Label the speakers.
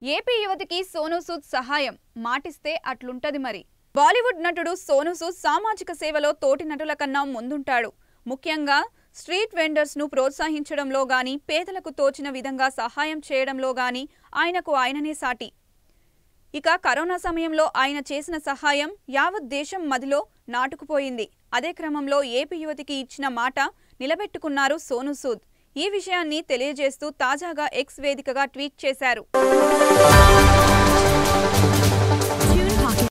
Speaker 1: AP యువతికి Sonu Sood సహాయం మాటిస్తే అట్లుంటది మరి బాలీవుడ్ నటుడు సోనూ సూద్ సామాజిక సేవలో తోటి నటుల కన్నా ముందుంటాడు ముఖ్యంగా స్ట్రీట్ వెండర్స్ ను ప్రోత్సహించడంలో గాని పేదలకు తోచిన విధంగా సహాయం చేయడంలో గాని ఆయనకు ఆయననే సాటి ఇక కరోనా సమయంలో ఆయన చేసిన సహాయం యావత్ దేశం మదిలో నాటుకుపోయింది అదే క్రమంలో ఏపీ యువతికి ఇచ్చిన మాట నిలబెట్టుకున్నారు సోనూ సూద్ ఈ విషయాన్ని తెలియజేస్తూ తాజాగా ఎక్స్ వేదికగా ట్వీట్ చేశారు